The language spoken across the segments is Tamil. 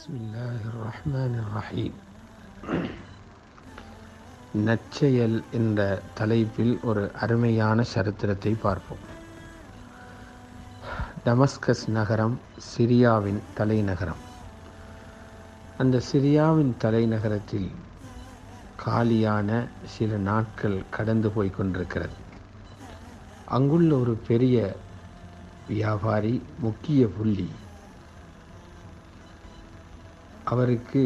بسم الله الرحمن الرحيم நற்செயல் என்ற தலைப்பில் ஒரு அருமையான சரித்திரத்தை பார்ப்போம் டமஸ்கஸ் நகரம் சிரியாவின் தலைநகரம் அந்த சிரியாவின் தலைநகரத்தில் காலியான சில நாட்கள் கடந்து போய் கொண்டிருக்கிறது அங்குள்ள ஒரு பெரிய வியாபாரி முக்கிய புள்ளி அவருக்கு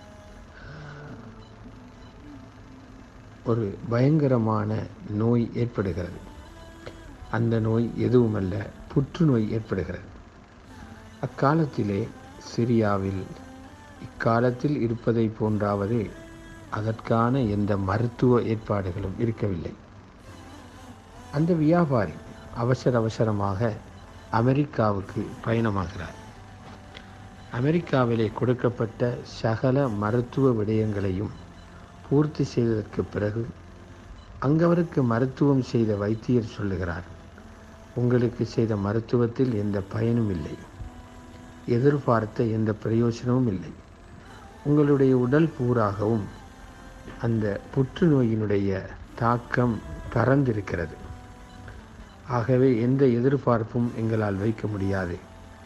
ஒரு பயங்கரமான நோய் ஏற்படுகிறது அந்த நோய் எதுவுமல்ல புற்றுநோய் ஏற்படுகிறது அக்காலத்திலே சிரியாவில் இக்காலத்தில் இருப்பதை போன்றாவது அதற்கான எந்த மருத்துவ ஏற்பாடுகளும் இருக்கவில்லை அந்த வியாபாரி அவசர அவசரமாக அமெரிக்காவுக்கு பயணமாகிறார் அமெரிக்காவிலே கொடுக்கப்பட்ட சகல மருத்துவ விடயங்களையும் பூர்த்தி செய்ததற்கு பிறகு அங்கவருக்கு மருத்துவம் செய்த வைத்தியர் சொல்லுகிறார் உங்களுக்கு செய்த மருத்துவத்தில் எந்த பயனும் இல்லை எதிர்பார்த்த எந்த பிரயோஜனமும் இல்லை உங்களுடைய உடல் பூராகவும் அந்த புற்றுநோயினுடைய தாக்கம் பறந்திருக்கிறது ஆகவே எந்த எதிர்பார்ப்பும் எங்களால் வைக்க முடியாது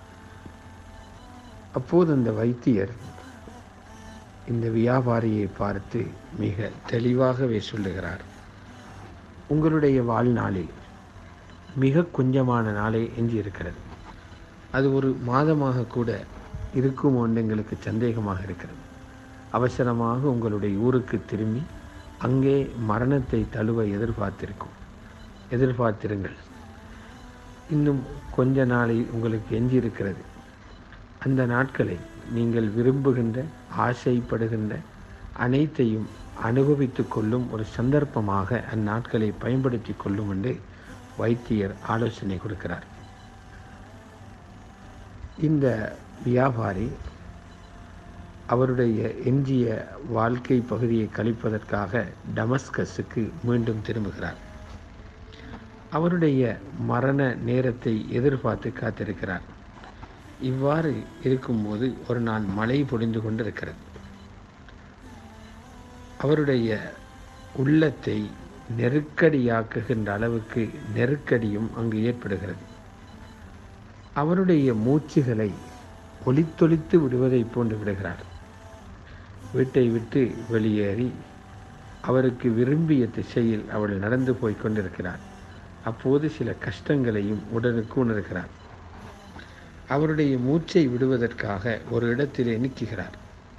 அப்போது அந்த வைத்தியர் இந்த வியாபாரியை பார்த்து மிக தெளிவாகவே சொல்லுகிறார் உங்களுடைய வாழ்நாளில் மிக கொஞ்சமான நாளே எஞ்சி இருக்கிறது அது ஒரு மாதமாக கூட இருக்கும் என்று எங்களுக்கு சந்தேகமாக இருக்கிறது அவசரமாக உங்களுடைய ஊருக்கு திரும்பி அங்கே மரணத்தை தழுவ எதிர்பார்த்திருக்கும் எதிர்பார்த்திருங்கள் இன்னும் கொஞ்ச நாளை உங்களுக்கு எஞ்சி இருக்கிறது அந்த நாட்களை நீங்கள் விரும்புகின்ற ஆசைப்படுகின்ற அனைத்தையும் அனுபவித்து கொள்ளும் ஒரு சந்தர்ப்பமாக அந்நாட்களை பயன்படுத்தி கொள்ளும் என்று வைத்தியர் ஆலோசனை கொடுக்கிறார் இந்த வியாபாரி அவருடைய எஞ்சிய வாழ்க்கை பகுதியை கழிப்பதற்காக டமஸ்கஸுக்கு மீண்டும் திரும்புகிறார் அவருடைய மரண நேரத்தை எதிர்பார்த்து காத்திருக்கிறார் இவ்வாறு இருக்கும்போது ஒரு நாள் மழை பொழிந்து கொண்டிருக்கிறது அவருடைய உள்ளத்தை நெருக்கடியாக்குகின்ற அளவுக்கு நெருக்கடியும் அங்கு ஏற்படுகிறது அவருடைய மூச்சுகளை ஒளித்தொளித்து விடுவதை போன்று விடுகிறார் வீட்டை விட்டு வெளியேறி அவருக்கு விரும்பிய திசையில் அவள் நடந்து போய் கொண்டிருக்கிறார் அப்போது சில கஷ்டங்களையும் உடனுக்கு உணர்கிறார் அவருடைய மூச்சை விடுவதற்காக ஒரு இடத்திலே நிற்கிறார்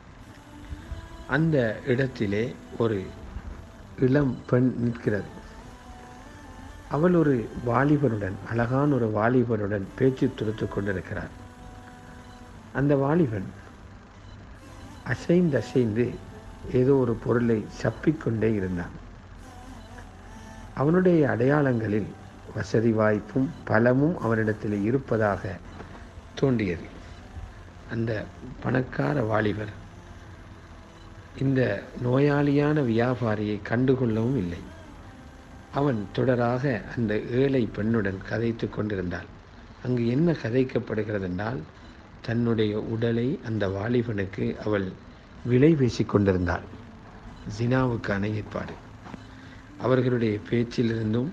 அந்த இடத்திலே ஒரு இளம் பெண் நிற்கிறது அவள் ஒரு வாலிபனுடன் அழகான ஒரு வாலிபனுடன் பேச்சு துருத்து கொண்டிருக்கிறார் அந்த வாலிபன் அசைந்து அசைந்து ஏதோ ஒரு பொருளை சப்பிக்கொண்டே இருந்தான் அவனுடைய அடையாளங்களில் வசதி வாய்ப்பும் பலமும் அவனிடத்தில் இருப்பதாக தோன்றியது அந்த பணக்கார வாலிபர் இந்த நோயாளியான வியாபாரியை கண்டுகொள்ளவும் இல்லை அவன் தொடராக அந்த ஏழை பெண்ணுடன் கதைத்து கொண்டிருந்தாள் அங்கு என்ன கதைக்கப்படுகிறது என்றால் தன்னுடைய உடலை அந்த வாலிபனுக்கு அவள் விலை பேசி கொண்டிருந்தாள் ஜினாவுக்கான ஏற்பாடு அவர்களுடைய பேச்சிலிருந்தும்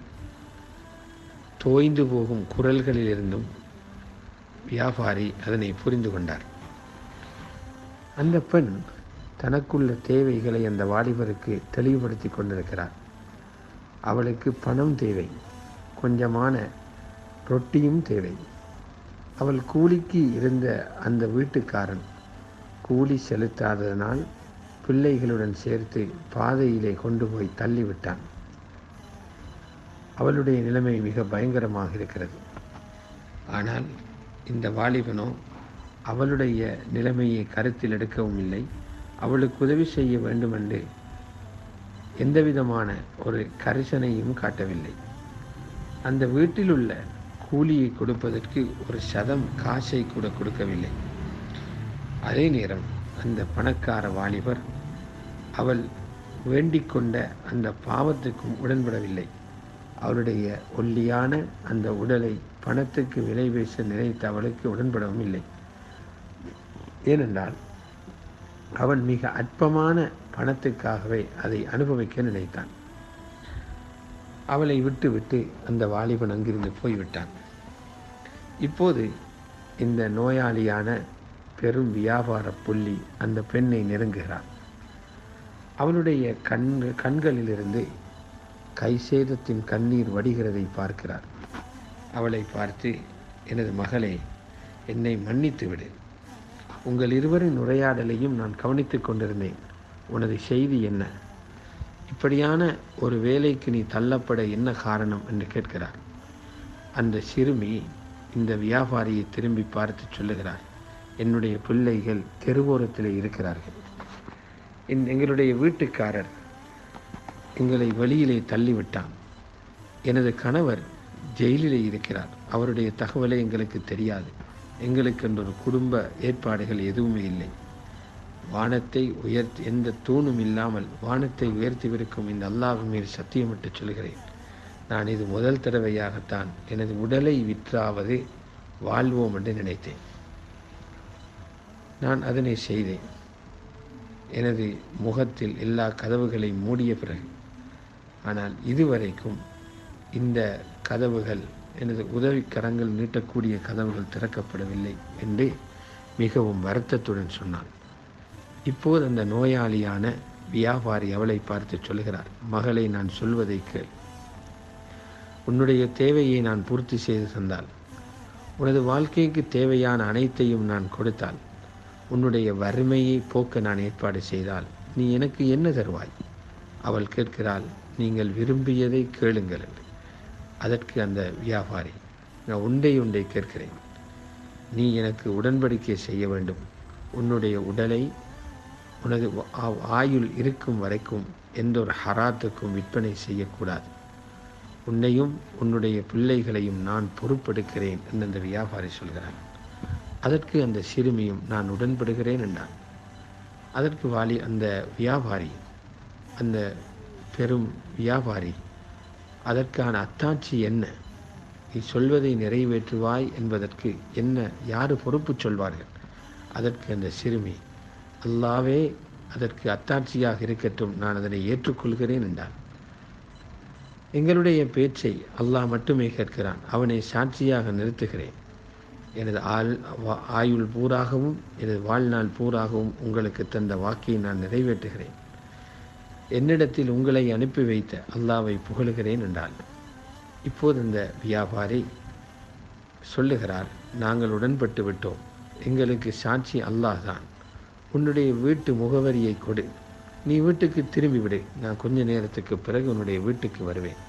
தோய்ந்து போகும் குரல்களிலிருந்தும் வியாபாரி அதனை புரிந்து கொண்டார் அந்த பெண் தனக்குள்ள தேவைகளை அந்த வாலிபருக்கு தெளிவுபடுத்தி கொண்டிருக்கிறார் அவளுக்கு பணம் தேவை கொஞ்சமான ரொட்டியும் தேவை அவள் கூலிக்கு இருந்த அந்த வீட்டுக்காரன் கூலி செலுத்தாததனால் பிள்ளைகளுடன் சேர்த்து பாதையிலே கொண்டு போய் தள்ளிவிட்டான் அவளுடைய நிலைமை மிக பயங்கரமாக இருக்கிறது ஆனால் இந்த வாலிபனோ அவளுடைய நிலைமையை கருத்தில் எடுக்கவும் இல்லை அவளுக்கு உதவி செய்ய வேண்டுமென்று எந்தவிதமான ஒரு கரிசனையும் காட்டவில்லை அந்த வீட்டில் உள்ள கூலியை கொடுப்பதற்கு ஒரு சதம் காசை கூட கொடுக்கவில்லை அதே நேரம் அந்த பணக்கார வாலிபர் அவள் வேண்டிக் கொண்ட அந்த பாவத்துக்கும் உடன்படவில்லை அவருடைய ஒல்லியான அந்த உடலை பணத்துக்கு விலை பேச நினைத்த அவளுக்கு உடன்படவும் இல்லை ஏனென்றால் அவன் மிக அற்பமான பணத்துக்காகவே அதை அனுபவிக்க நினைத்தான் அவளை விட்டு விட்டு அந்த வாலிபன் அங்கிருந்து போய்விட்டான் இப்போது இந்த நோயாளியான பெரும் வியாபார புள்ளி அந்த பெண்ணை நெருங்குகிறார் அவளுடைய கண் கண்களிலிருந்து கை சேதத்தின் கண்ணீர் வடிகிறதை பார்க்கிறார் அவளை பார்த்து எனது மகளே என்னை மன்னித்து விடு உங்கள் இருவரின் உரையாடலையும் நான் கவனித்துக் கொண்டிருந்தேன் உனது செய்தி என்ன இப்படியான ஒரு வேலைக்கு நீ தள்ளப்பட என்ன காரணம் என்று கேட்கிறார் அந்த சிறுமி இந்த வியாபாரியை திரும்பி பார்த்து சொல்லுகிறார் என்னுடைய பிள்ளைகள் தெருவோரத்தில் இருக்கிறார்கள் என் எங்களுடைய வீட்டுக்காரர் எங்களை வெளியிலே தள்ளிவிட்டான் எனது கணவர் ஜெயிலிலே இருக்கிறார் அவருடைய தகவலை எங்களுக்கு தெரியாது எங்களுக்கு என்ற ஒரு குடும்ப ஏற்பாடுகள் எதுவுமே இல்லை வானத்தை உயர்த்தி எந்த தூணும் இல்லாமல் வானத்தை உயர்த்திவிருக்கும் இந்த அல்லாஹ் மீது சத்தியமிட்டு சொல்கிறேன் நான் இது முதல் தடவையாகத்தான் எனது உடலை விற்றாவது வாழ்வோம் என்று நினைத்தேன் நான் அதனை செய்தேன் எனது முகத்தில் எல்லா கதவுகளையும் மூடிய பிறகு ஆனால் இதுவரைக்கும் இந்த கதவுகள் எனது உதவிக்கரங்கள் நீட்டக்கூடிய கதவுகள் திறக்கப்படவில்லை என்று மிகவும் வருத்தத்துடன் சொன்னான் இப்போது அந்த நோயாளியான வியாபாரி அவளை பார்த்து சொல்கிறார் மகளை நான் சொல்வதை கேள் உன்னுடைய தேவையை நான் பூர்த்தி செய்து தந்தால் உனது வாழ்க்கைக்கு தேவையான அனைத்தையும் நான் கொடுத்தால் உன்னுடைய வறுமையை போக்க நான் ஏற்பாடு செய்தால் நீ எனக்கு என்ன தருவாய் அவள் கேட்கிறாள் நீங்கள் விரும்பியதை கேளுங்கள் என்று அதற்கு அந்த வியாபாரி நான் உண்டை உண்டை கேட்கிறேன் நீ எனக்கு உடன்படிக்கை செய்ய வேண்டும் உன்னுடைய உடலை உனது ஆ- ஆயுள் இருக்கும் வரைக்கும் எந்த ஒரு ஹராத்துக்கும் விற்பனை செய்யக்கூடாது உன்னையும் உன்னுடைய பிள்ளைகளையும் நான் பொறுப்பெடுக்கிறேன் என்று அந்த வியாபாரி சொல்கிறான் அதற்கு அந்த சிறுமியும் நான் உடன்படுகிறேன் என்றான் அதற்கு வாலி அந்த வியாபாரி அந்த பெரும் வியாபாரி அதற்கான அத்தாட்சி என்ன நீ சொல்வதை நிறைவேற்றுவாய் என்பதற்கு என்ன யார் பொறுப்பு சொல்வார்கள் அதற்கு அந்த சிறுமி அல்லாவே அதற்கு அத்தாட்சியாக இருக்கட்டும் நான் அதனை ஏற்றுக்கொள்கிறேன் என்றான் எங்களுடைய பேச்சை அல்லாஹ் மட்டுமே கேட்கிறான் அவனை சாட்சியாக நிறுத்துகிறேன் எனது ஆள் வா- ஆயுள் பூராகவும் எனது வாழ்நாள் பூராகவும் உங்களுக்கு தந்த வாக்கை நான் நிறைவேற்றுகிறேன் என்னிடத்தில் உங்களை அனுப்பி வைத்த அல்லாவை புகழுகிறேன் என்றாள் இப்போது இந்த வியாபாரி சொல்லுகிறார் நாங்கள் உடன்பட்டு விட்டோம் எங்களுக்கு சாட்சி அல்லாஹ் தான் உன்னுடைய வீட்டு முகவரியை கொடு நீ வீட்டுக்கு திரும்பி விடு நான் கொஞ்ச நேரத்துக்கு பிறகு உன்னுடைய வீட்டுக்கு வருவேன்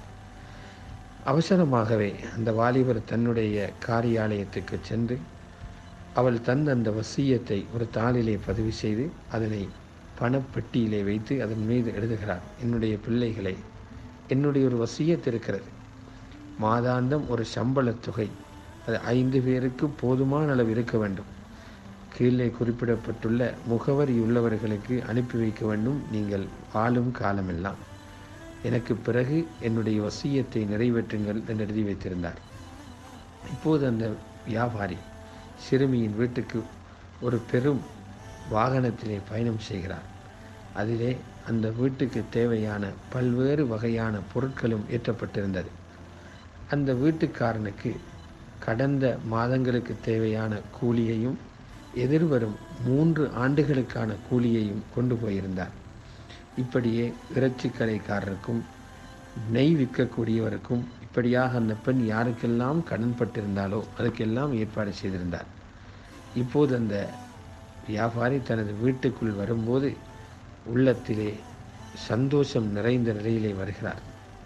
அவசரமாகவே அந்த வாலிபர் தன்னுடைய காரியாலயத்துக்கு சென்று அவள் தந்த அந்த வசியத்தை ஒரு தாளிலே பதிவு செய்து அதனை பணப்பெட்டியிலே வைத்து அதன் மீது எழுதுகிறார் என்னுடைய பிள்ளைகளை என்னுடைய ஒரு வசியத் இருக்கிறது மாதாந்தம் ஒரு சம்பளத் தொகை அது ஐந்து பேருக்கு போதுமான அளவு இருக்க வேண்டும் கீழே குறிப்பிடப்பட்டுள்ள முகவரி உள்ளவர்களுக்கு அனுப்பி வைக்க வேண்டும் நீங்கள் வாழும் காலமெல்லாம் எனக்கு பிறகு என்னுடைய வசியத்தை நிறைவேற்றுங்கள் என்று எழுதி வைத்திருந்தார் இப்போது அந்த வியாபாரி சிறுமியின் வீட்டுக்கு ஒரு பெரும் வாகனத்திலே பயணம் செய்கிறார் அதிலே அந்த வீட்டுக்கு தேவையான பல்வேறு வகையான பொருட்களும் ஏற்றப்பட்டிருந்தது அந்த வீட்டுக்காரனுக்கு கடந்த மாதங்களுக்கு தேவையான கூலியையும் எதிர்வரும் மூன்று ஆண்டுகளுக்கான கூலியையும் கொண்டு போயிருந்தார் இப்படியே இறைச்சி கடைக்காரருக்கும் நெய் விற்கக்கூடியவருக்கும் இப்படியாக அந்த பெண் யாருக்கெல்லாம் கடன்பட்டிருந்தாலோ அதுக்கெல்லாம் ஏற்பாடு செய்திருந்தார் இப்போது அந்த வியாபாரி தனது வீட்டுக்குள் வரும்போது உள்ளத்திலே சந்தோஷம் நிறைந்த நிலையிலே வருகிறார்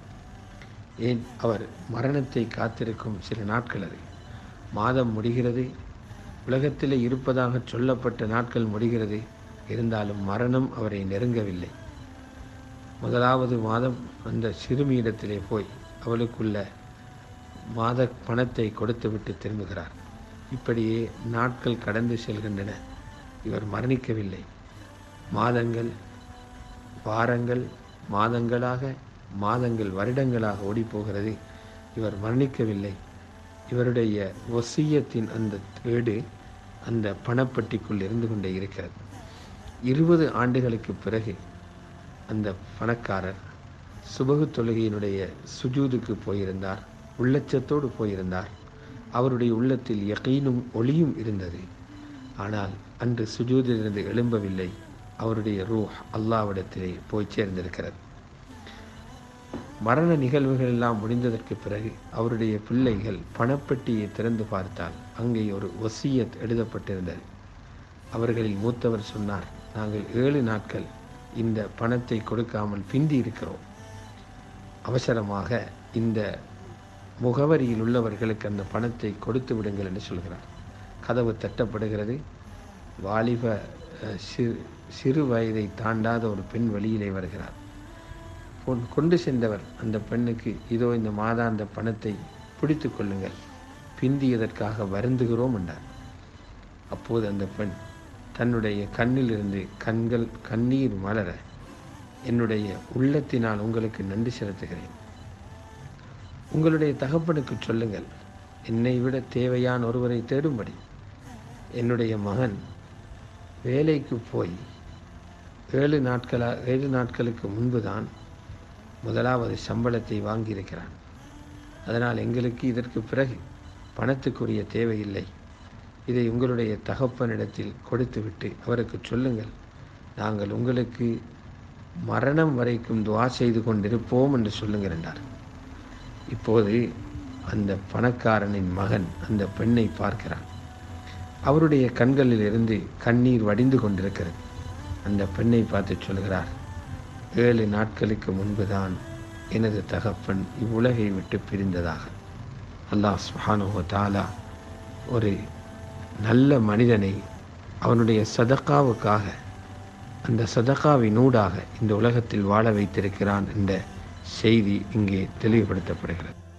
ஏன் அவர் மரணத்தை காத்திருக்கும் சில நாட்கள் அது மாதம் முடிகிறது உலகத்திலே இருப்பதாக சொல்லப்பட்ட நாட்கள் முடிகிறது இருந்தாலும் மரணம் அவரை நெருங்கவில்லை முதலாவது மாதம் அந்த சிறுமியிடத்திலே போய் அவளுக்குள்ள மாத பணத்தை கொடுத்துவிட்டு திரும்புகிறார் இப்படியே நாட்கள் கடந்து செல்கின்றன இவர் மரணிக்கவில்லை மாதங்கள் வாரங்கள் மாதங்களாக மாதங்கள் வருடங்களாக ஓடிப்போகிறது இவர் மரணிக்கவில்லை இவருடைய ஒசியத்தின் அந்த ஏடு அந்த பணப்பட்டிக்குள் இருந்து கொண்டே இருக்கிறது இருபது ஆண்டுகளுக்கு பிறகு அந்த பணக்காரர் சுபகு தொழுகையினுடைய சுஜூதுக்கு போயிருந்தார் உள்ளச்சத்தோடு போயிருந்தார் அவருடைய உள்ளத்தில் யகீனும் ஒளியும் இருந்தது ஆனால் அன்று சுஜூதிலிருந்து எழும்பவில்லை அவருடைய ரூஹ் அல்லாவிடத்திலே போய் சேர்ந்திருக்கிறது மரண நிகழ்வுகள் எல்லாம் முடிந்ததற்கு பிறகு அவருடைய பிள்ளைகள் பணப்பெட்டியை திறந்து பார்த்தால் அங்கே ஒரு ஒசியத் எழுதப்பட்டிருந்தது அவர்களில் மூத்தவர் சொன்னார் நாங்கள் ஏழு நாட்கள் இந்த பணத்தை கொடுக்காமல் பிந்தி இருக்கிறோம் அவசரமாக இந்த முகவரியில் உள்ளவர்களுக்கு அந்த பணத்தை கொடுத்து விடுங்கள் என்று சொல்கிறார் கதவு தட்டப்படுகிறது வாலிப அஹ், சிறு சிறு வயதை தாண்டாத ஒரு பெண் வெளியிலே வருகிறார் கொண்- கொண்டு சென்றவர் அந்த பெண்ணுக்கு இதோ இந்த மாதாந்த பணத்தை பிடித்து கொள்ளுங்கள் பிந்தியதற்காக வருந்துகிறோம் என்றார் அப்போது அந்த பெண் தன்னுடைய கண்ணிலிருந்து கண்கள் கண்ணீர் மலர என்னுடைய உள்ளத்தினால் உங்களுக்கு நன்றி செலுத்துகிறேன் உங்களுடைய தகப்பனுக்கு சொல்லுங்கள் என்னை விட தேவையான ஒருவரை தேடும்படி என்னுடைய மகன் வேலைக்கு போய் ஏழு நாட்களா ஏழு நாட்களுக்கு முன்புதான் முதலாவது சம்பளத்தை வாங்கியிருக்கிறான் அதனால் எங்களுக்கு இதற்கு பிறகு பணத்துக்குரிய தேவையில்லை இதை உங்களுடைய தகப்பனிடத்தில் கொடுத்துவிட்டு அவருக்கு சொல்லுங்கள் நாங்கள் உங்களுக்கு மரணம் வரைக்கும் துவா செய்து கொண்டிருப்போம் என்று சொல்லுங்கள் என்றார் இப்போது அந்த பணக்காரனின் மகன் அந்த பெண்ணை பார்க்கிறான் அவருடைய கண்களில் இருந்து கண்ணீர் வடிந்து கொண்டிருக்கிறது அந்த பெண்ணை பார்த்து சொல்கிறார் ஏழு நாட்களுக்கு முன்புதான் எனது தகப்பன் இவ்வுலகை விட்டு பிரிந்ததாக அல்லாஹ் சுஹானுஹோ தாலா ஒரு நல்ல மனிதனை அவனுடைய சதக்காவுக்காக அந்த சதகாவினூடாக இந்த உலகத்தில் வாழ வைத்திருக்கிறான் என்ற செய்தி இங்கே தெளிவுபடுத்தப்படுகிறது